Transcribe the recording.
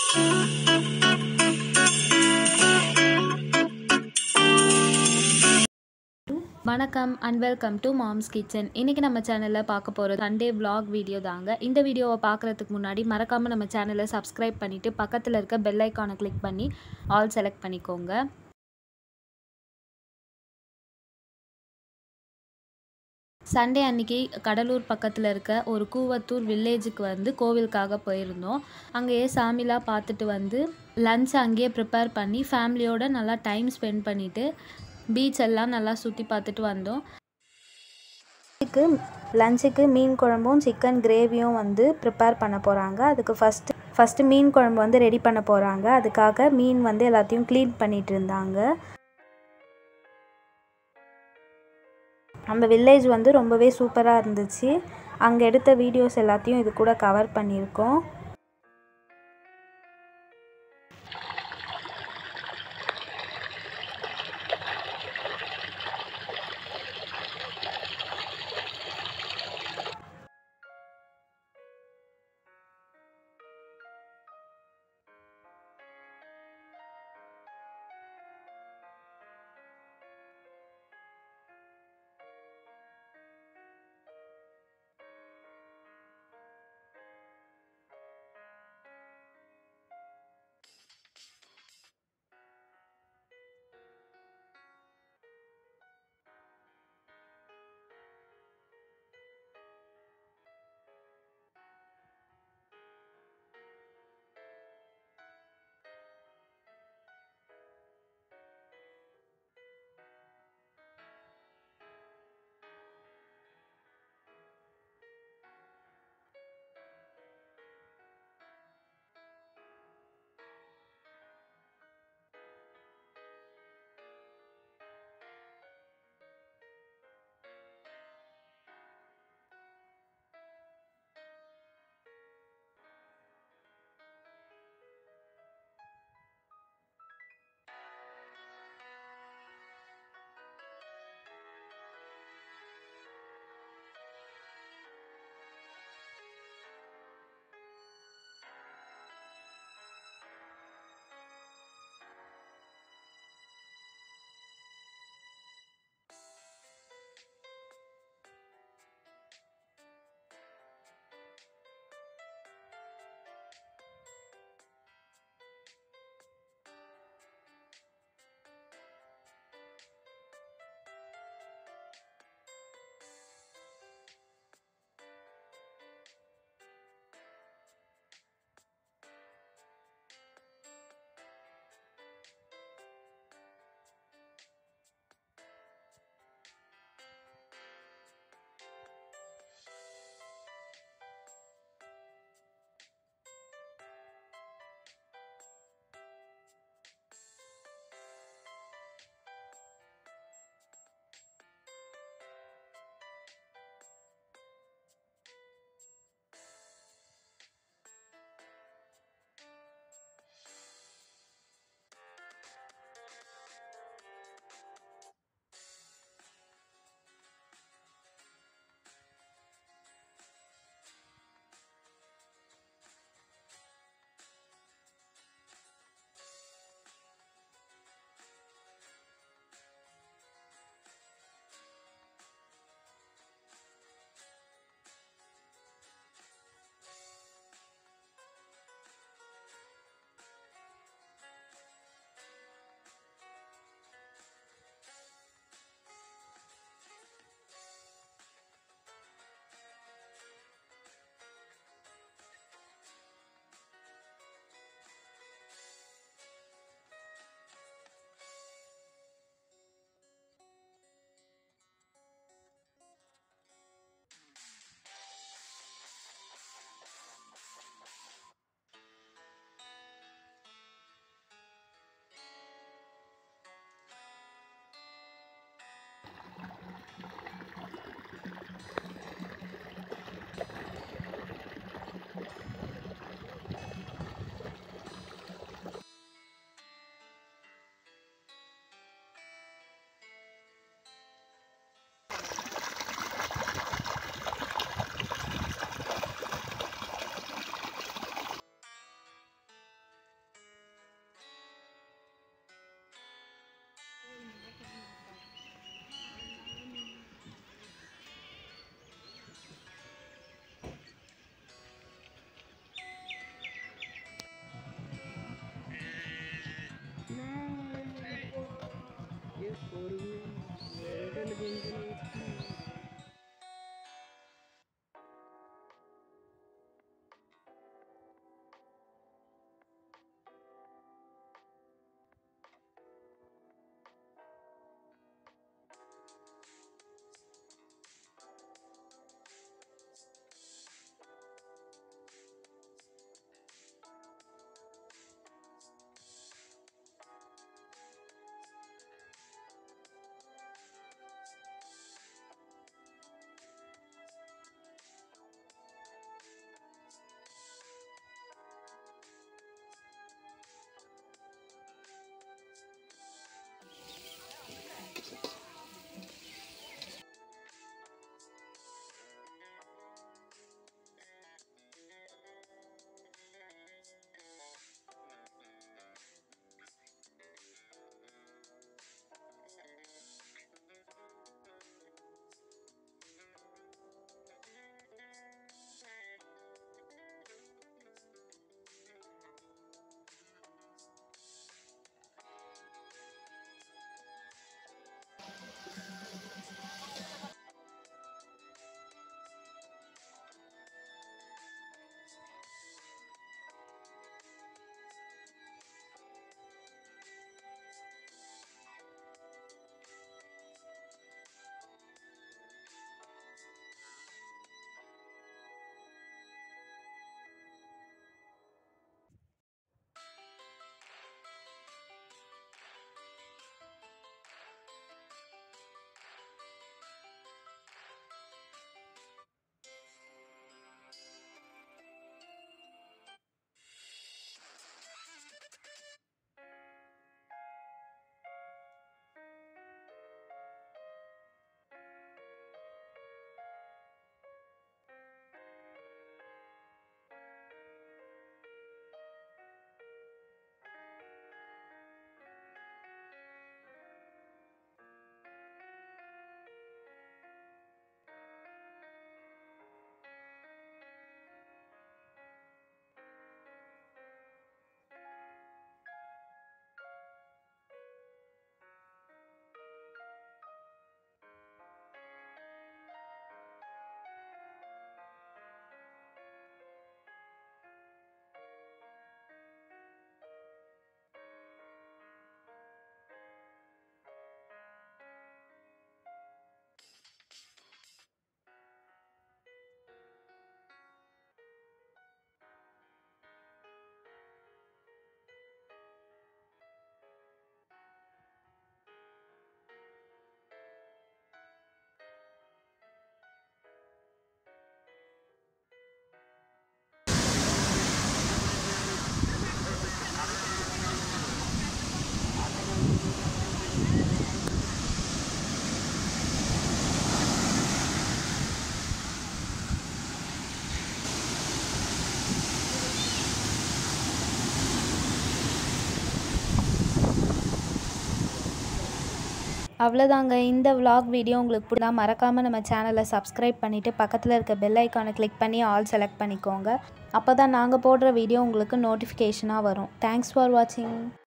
வணக்கம் and welcome to mom's kitchen இன்றைக்கி நம்ம சேனலில் பார்க்க போகிறது சண்டே vlog வீடியோ தாங்க இந்த வீடியோவை பார்க்குறதுக்கு முன்னாடி மறக்காமல் நம்ம சேனலை சப்ஸ்கிரைப் பண்ணிவிட்டு பக்கத்தில் இருக்க பெல் ஐக்கானை கிளிக் பண்ணி ஆல் செலக்ட் பண்ணிக்கோங்க சண்டே அன்னைக்கு கடலூர் பக்கத்தில் இருக்க ஒரு கூவத்தூர் வில்லேஜுக்கு வந்து கோவிலுக்காக போயிருந்தோம் அங்கேயே சாமிலாம் பார்த்துட்டு வந்து லஞ்ச் அங்கேயே ப்ரிப்பேர் பண்ணி ஃபேமிலியோட நல்லா டைம் ஸ்பெண்ட் பண்ணிவிட்டு பீச் எல்லாம் நல்லா சுற்றி பார்த்துட்டு வந்தோம் லஞ்சுக்கு லஞ்சுக்கு மீன் குழம்பும் சிக்கன் கிரேவியும் வந்து ப்ரிப்பேர் பண்ண போகிறாங்க அதுக்கு ஃபஸ்ட்டு ஃபஸ்ட்டு மீன் குழம்பு வந்து ரெடி பண்ண போகிறாங்க அதுக்காக மீன் வந்து எல்லாத்தையும் க்ளீன் பண்ணிட்டு இருந்தாங்க அந்த வில்லேஜ் வந்து ரொம்பவே சூப்பராக இருந்துச்சு அங்கே எடுத்த வீடியோஸ் எல்லாத்தையும் இது கூட கவர் பண்ணியிருக்கோம் அவ்வளோதாங்க இந்த vlog வீடியோ உங்களுக்கு பிடிச்சா மறக்காமல் நம்ம சேனலை சப்ஸ்கிரைப் பண்ணிவிட்டு பக்கத்தில் இருக்க பெல் ஐக்கானை கிளிக் பண்ணி ஆல் செலக்ட் பண்ணிக்கோங்க அப்போ தான் நாங்கள் போடுற வீடியோ உங்களுக்கு நோட்டிஃபிகேஷனாக வரும் தேங்க்ஸ் ஃபார் வாட்சிங்